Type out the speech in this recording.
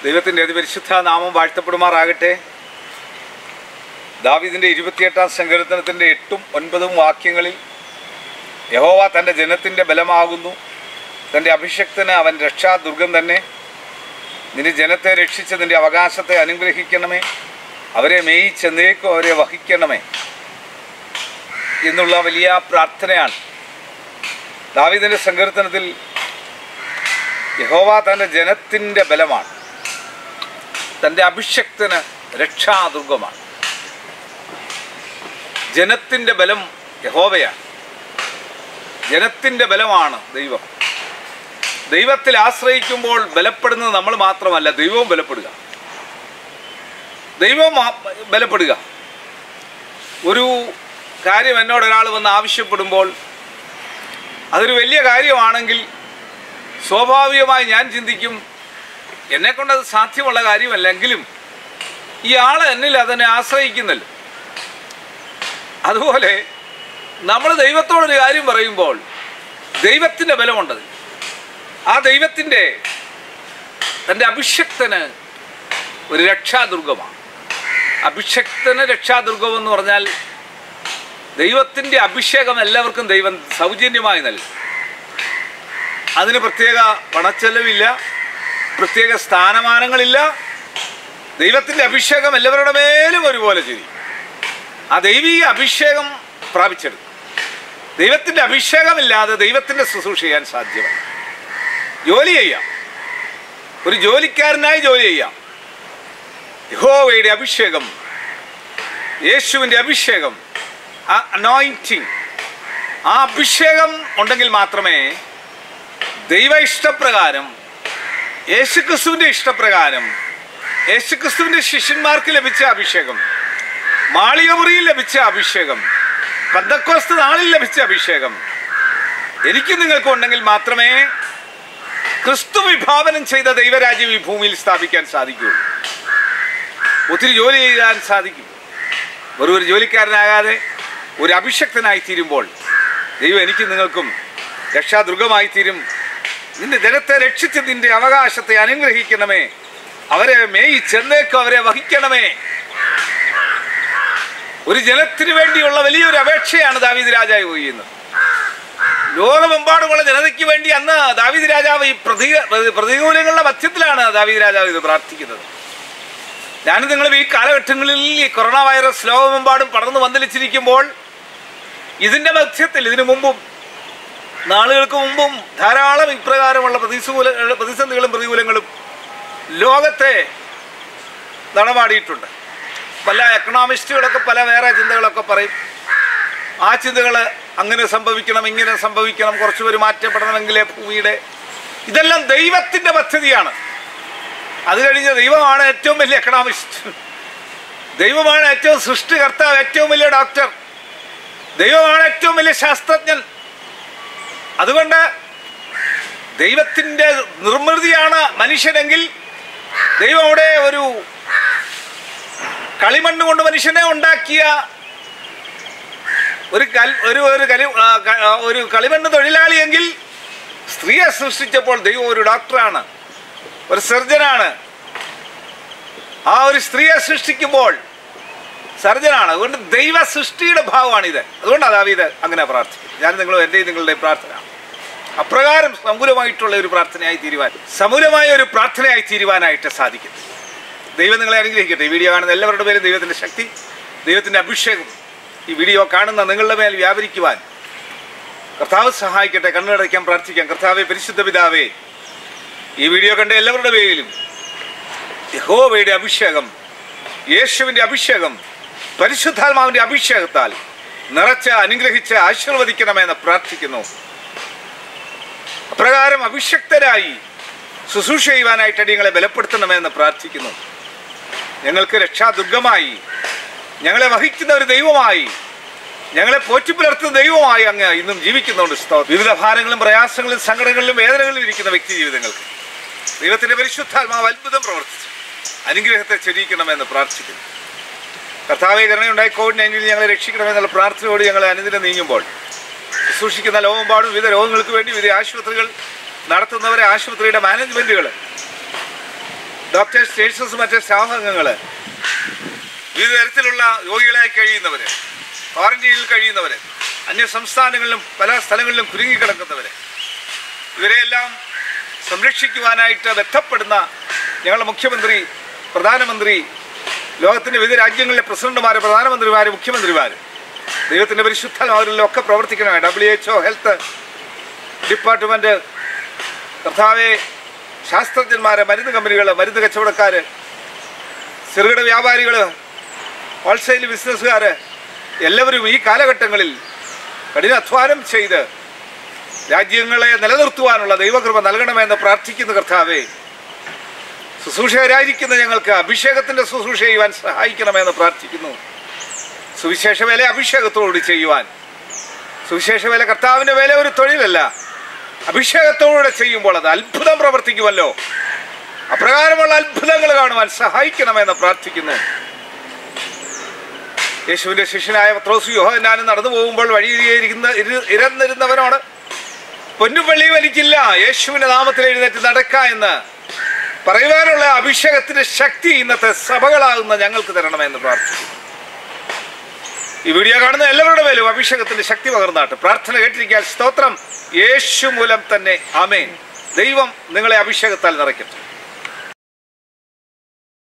ദൈവത്തിൻ്റെ അതിപരിശുദ്ധ നാമം വാഴ്ത്തപ്പെടുമാറാകട്ടെ ദാവീദിൻ്റെ ഇരുപത്തിയെട്ടാം സങ്കീർത്തനത്തിൻ്റെ എട്ടും ഒൻപതും വാക്യങ്ങളിൽ യഹോവ തൻ്റെ ജനത്തിൻ്റെ ബലമാകുന്നു തൻ്റെ അഭിഷക്തന് അവൻ രക്ഷാദുർഗം തന്നെ നിന്റെ ജനത്തെ രക്ഷിച്ച് നിന്റെ അവകാശത്തെ അനുഗ്രഹിക്കണമേ അവരെ മേയിച്ചെന്നേക്കും അവരെ വഹിക്കണമേ എന്നുള്ള വലിയ പ്രാർത്ഥനയാണ് ദാവീദിൻ്റെ സങ്കീർത്തനത്തിൽ യഹോവ തൻ്റെ ജനത്തിൻ്റെ ബലമാണ് തൻ്റെ അഭിഷക്തന് രക്ഷാദുർഗമാണ് ജനത്തിൻ്റെ ബലം യഹോവയാണ് ജനത്തിൻ്റെ ബലമാണ് ദൈവം ദൈവത്തിൽ ആശ്രയിക്കുമ്പോൾ ബലപ്പെടുന്നത് നമ്മൾ മാത്രമല്ല ദൈവവും ബലപ്പെടുക ദൈവവും ആ- ബലപ്പെടുക ഒരു കാര്യം എന്നോട് ഒരാൾ വന്ന് ആവശ്യപ്പെടുമ്പോൾ അതൊരു വലിയ കാര്യമാണെങ്കിൽ സ്വാഭാവികമായി ഞാൻ ചിന്തിക്കും എന്നെക്കൊണ്ടത് സാധ്യമുള്ള കാര്യമല്ലെങ്കിലും ഈ ആൾ എന്നിൽ അതിനെ ആശ്രയിക്കുന്നല്ലോ അതുപോലെ നമ്മൾ ദൈവത്തോടൊരു കാര്യം പറയുമ്പോൾ ദൈവത്തിൻ്റെ ബലമുണ്ടത് ആ ദൈവത്തിൻ്റെ തൻ്റെ അഭിഷക്തന് ഒരു രക്ഷാദുർഗമാണ് അഭിഷക്തന് രക്ഷാദുർഗം എന്ന് പറഞ്ഞാൽ ദൈവത്തിൻ്റെ അഭിഷേകം എല്ലാവർക്കും ദൈവം സൗജന്യമായി നൽകും അതിന് പ്രത്യേക പണച്ചെലവില്ല പ്രത്യേക സ്ഥാനമാനങ്ങളില്ല ദൈവത്തിൻ്റെ അഭിഷേകം എല്ലാവരുടെ മേലും ഒരുപോലെ ചെയ്യും ആ ദൈവീയ അഭിഷേകം പ്രാപിച്ചെടുക്കും ദൈവത്തിൻ്റെ അഭിഷേകമില്ലാതെ ദൈവത്തിൻ്റെ ശുശ്രൂഷ ചെയ്യാൻ സാധ്യമല്ല ജോലി ചെയ്യാം ഒരു ജോലിക്കാരനായി ജോലി ചെയ്യാം യഹോവയുടെ അഭിഷേകം യേശുവിൻ്റെ അഭിഷേകം ആ അനോയിൻറ്റിങ് ആ അഭിഷേകം ഉണ്ടെങ്കിൽ മാത്രമേ ദൈവ ഇഷ്ടപ്രകാരം യേശുക്രിസ്തുവിൻ്റെ ഇഷ്ടപ്രകാരം യേശുക്രിസ്തുവിൻ്റെ ശിഷ്യന്മാർക്ക് ലഭിച്ച അഭിഷേകം മാളികമുറിയിൽ ലഭിച്ച അഭിഷേകം പന്തക്കോസ്ത് നാളിൽ ലഭിച്ച അഭിഷേകം എനിക്ക് നിങ്ങൾക്ക് ഉണ്ടെങ്കിൽ മാത്രമേ ക്രിസ്തു വിഭാവനം ചെയ്ത ദൈവരാജ്യം ഈ ഭൂമിയിൽ സ്ഥാപിക്കാൻ സാധിക്കുകയുള്ളൂ ഒത്തിരി ജോലി ചെയ്യാൻ സാധിക്കും വെറും ഒരു ജോലിക്കാരനാകാതെ ഒരു അഭിഷക്തനായി തീരുമ്പോൾ ദൈവം എനിക്ക് നിങ്ങൾക്കും രക്ഷാദുർഗമായി തീരും നിന്റെ ജനത്തെ രക്ഷിച്ച് നിന്റെ അവകാശത്തെ അനുഗ്രഹിക്കണമേ അവരെ മേയി ചെന്നേക്കും അവരെ വഹിക്കണമേ ഒരു ജനത്തിന് വേണ്ടിയുള്ള വലിയൊരു അപേക്ഷയാണ് ദാവീദ് രാജാവ് ചെയ്യുന്നത് ലോകമെമ്പാടുമുള്ള ജനതയ്ക്ക് വേണ്ടി അന്ന് ദാവീദ് രാജാവ് ഈ പ്രതി പ്രതികൂലങ്ങളുടെ മധ്യത്തിലാണ് ദാവീദ് രാജാവ് ഇത് പ്രാർത്ഥിക്കുന്നത് ഞാനും നിങ്ങളും ഈ കാലഘട്ടങ്ങളിൽ ഈ കൊറോണ വൈറസ് ലോകമെമ്പാടും പടർന്നു വന്നിലിച്ചിരിക്കുമ്പോൾ ഇതിൻ്റെ മധ്യത്തിൽ ഇതിനു മുമ്പും നാളുകൾക്ക് മുമ്പും ധാരാളം ഇപ്രകാരമുള്ള പ്രതികൂല പ്രതിസന്ധികളും പ്രതികൂലങ്ങളും ലോകത്തെ നടമാടിയിട്ടുണ്ട് പല എക്കണോമിസ്റ്റുകളൊക്കെ പല വേറെ ചിന്തകളൊക്കെ പറയും ആ ചിന്തകൾ അങ്ങനെ സംഭവിക്കണം ഇങ്ങനെ സംഭവിക്കണം കുറച്ച് പേര് മാറ്റപ്പെടണമെങ്കിലേ ഭൂമിയുടെ ഇതെല്ലാം ദൈവത്തിൻ്റെ പദ്ധതിയാണ് അത് കഴിഞ്ഞ് ദൈവമാണ് ഏറ്റവും വലിയ എക്കണോമിസ്റ്റ് ദൈവമാണ് ഏറ്റവും സൃഷ്ടികർത്താവ് ഏറ്റവും വലിയ ഡോക്ടർ ദൈവമാണ് ഏറ്റവും വലിയ ശാസ്ത്രജ്ഞൻ അതുകൊണ്ട് ദൈവത്തിൻ്റെ നിർമ്മിതിയാണ് മനുഷ്യനെങ്കിൽ ദൈവം അവിടെ ഒരു കളിമണ്ണ് കൊണ്ട് മനുഷ്യനെ ഉണ്ടാക്കിയ ഒരു കൽ ഒരു ഒരു കലി ആ, ക- ആ, ഒരു കളിമണ്ണ് തൊഴിലാളിയെങ്കിൽ സ്ത്രീയെ സൃഷ്ടിച്ചപ്പോൾ ദൈവം ഒരു ഡോക്ടറാണ് ഒരു സർജനാണ് ആ ഒരു സ്ത്രീയെ സൃഷ്ടിക്കുമ്പോൾ സർജനാണ് അതുകൊണ്ട് ദൈവ സൃഷ്ടിയുടെ ഭാവമാണിത് അതുകൊണ്ടാണ് ദാവീദ് അങ്ങനെ പ്രാർത്ഥിക്കുന്നത് ഞാൻ നിങ്ങളും എൻ്റെയും നിങ്ങളുടെയും പ്രാർത്ഥന അപ്രകാരം സമൂലമായിട്ടുള്ള ഒരു പ്രാർത്ഥനയായി തീരുവാൻ സമൂലമായ ഒരു പ്രാർത്ഥനയായി തീരുവാനായിട്ട് സാധിക്കും ദൈവം നിങ്ങളെ അനുഗ്രഹിക്കട്ടെ ഈ വീഡിയോ കാണുന്ന എല്ലാവരുടെ പേരും ദൈവത്തിൻ്റെ ശക്തി ദൈവത്തിൻ്റെ അഭിഷേകം ഈ വീഡിയോ കാണുന്ന നിങ്ങളുടെ മേൽ വ്യാപരിക്കുവാൻ കർത്താവ് സഹായിക്കട്ടെ കണ്ണടയ്ക്കാൻ പ്രാർത്ഥിക്കാം കർത്താവെ പരിശുദ്ധ പിതാവേ ഈ വീഡിയോ കണ്ട എല്ലാവരുടെ പേരിലും യഹോവയുടെ അഭിഷേകം യേശുവിൻ്റെ അഭിഷേകം പരിശുദ്ധാത്മാവിൻ്റെ അഭിഷേകത്താൽ നിറച്ച് അനുഗ്രഹിച്ച് ആശീർവദിക്കണമെന്ന് പ്രാർത്ഥിക്കുന്നു അപ്രകാരം അഭിഷക്തരായി ശുശ്രൂഷ ചെയ്യുവാനായിട്ട് അടിയങ്ങളെ ബലപ്പെടുത്തണമെന്ന് പ്രാർത്ഥിക്കുന്നു ഞങ്ങൾക്ക് രക്ഷാദുർഗമായി ഞങ്ങളെ വഹിക്കുന്ന ഒരു ദൈവമായി ഞങ്ങളെ പോറ്റിപ്പുലർത്തുന്ന ദൈവമായി അങ്ങ് ഇന്നും ജീവിക്കുന്നുണ്ട് സ്തോത്രം. വിവിധ ഭാരങ്ങളും പ്രയാസങ്ങളും സങ്കടങ്ങളിലും വേദനകളിലും ഇരിക്കുന്ന വ്യക്തി ജീവിതങ്ങൾക്ക് ദൈവത്തിന്റെ പരിശുദ്ധാത്മാവ് അത്ഭുതം പ്രവർത്തിച്ചു അനുഗ്രഹത്തെ ചെരിയിക്കണമെന്ന് പ്രാർത്ഥിക്കുന്നു കർത്താവെ കരുണയുണ്ടായി കോവിഡ് നയൻറ്റീനിൽ ഞങ്ങളെ രക്ഷിക്കണമെന്നുള്ള പ്രാർത്ഥനയോട് ഞങ്ങൾ അനുദിനം നീങ്ങുമ്പോൾ ശുശ്രൂഷിക്കുന്ന ലോകമെമ്പാടും വിവിധ രോഗങ്ങൾക്ക് വേണ്ടി വിവിധ ആശുപത്രികൾ നടത്തുന്നവരെ ആശുപത്രിയുടെ മാനേജ്മെന്റുകൾ ഡോക്ടേഴ്സ് നേഴ്സസ് മറ്റ് സ്റ്റാഫ് അംഗങ്ങൾ വിവിധ തരത്തിലുള്ള രോഗികളായി കഴിയുന്നവർ ക്വാറന്റീനിൽ കഴിയുന്നവർ അന്യ സംസ്ഥാനങ്ങളിലും പല സ്ഥലങ്ങളിലും കുരുങ്ങിക്കിടക്കുന്നവർ ഇവരെയെല്ലാം സംരക്ഷിക്കുവാനായിട്ട് ബന്ധപ്പെടുന്ന ഞങ്ങളുടെ മുഖ്യമന്ത്രി പ്രധാനമന്ത്രി ലോകത്തിൻ്റെ വിവിധ രാജ്യങ്ങളിലെ പ്രസിഡന്റുമാർ പ്രധാനമന്ത്രിമാർ മുഖ്യമന്ത്രിമാർ ദൈവത്തിൻ്റെ പരിശുദ്ധമാരിലൊക്കെ പ്രവർത്തിക്കണമേ W H O health department കർത്താവെ ശാസ്ത്രജ്ഞന്മാർ മരുന്ന് കമ്പനികൾ മരുന്ന് കച്ചവടക്കാർ ചെറുകിട വ്യാപാരികൾ ഹോൾസെയിൽ ബിസിനസ്സുകാർ എല്ലാവരും ഈ കാലഘട്ടങ്ങളിൽ കഠിനാധ്വാനം ചെയ്ത് രാജ്യങ്ങളെ നിലനിർത്തുവാനുള്ള ദൈവകൃപ നൽകണമെന്ന് പ്രാർത്ഥിക്കുന്ന കർത്താവേ ശുശ്രൂഷകരായിരിക്കുന്ന ഞങ്ങൾക്ക് അഭിഷേകത്തിൻ്റെ ശുശ്രൂഷ ചെയ്യുവാൻ സഹായിക്കണമെന്ന് പ്രാർത്ഥിക്കുന്നു സുവിശേഷ വേല അഭിഷേകത്തോടുകൂടി ചെയ്യുവാൻ സുവിശേഷ വേല കർത്താവിൻ്റെ വേല ഒരു തൊഴിലല്ല അഭിഷേകത്തോടെ ചെയ്യുമ്പോൾ അത് അത്ഭുതം പ്രവർത്തിക്കുമല്ലോ അപ്രകാരമുള്ള അത്ഭുതങ്ങൾ കാണുവാൻ സഹായിക്കണമെന്ന് പ്രാർത്ഥിക്കുന്നു യേശുവിന്റെ ശിഷ്യനായ പത്രോസ് യോഹന്നാനും നടന്നു പോകുമ്പോൾ വഴിയിരിക്കുന്ന ഇരന്നിരുന്നവനോട് പൊന്നുപള്ളി വലിക്കില്ല യേശുവിന്റെ നാമത്തിൽ എഴുന്നേറ്റ് നടക്ക എന്ന് പറയുവാനുള്ള അഭിഷേകത്തിന്റെ ശക്തി ഇന്നത്തെ സഭകളാകുന്ന ഞങ്ങൾക്ക് തരണമെന്ന് പ്രാർത്ഥിക്കുന്നു ഈ വീഡിയോ കാണുന്ന എല്ലാവരുടെ മേലും അഭിഷേകത്തിന്റെ ശക്തി പകർന്നാട്ട് പ്രാർത്ഥന കേട്ടിരിക്കാൻ സ്തോത്രം യേശു മൂലം തന്നെ ആമേൻ ദൈവം നിങ്ങളെ അഭിഷേകത്താൽ നിറയ്ക്കട്ടെ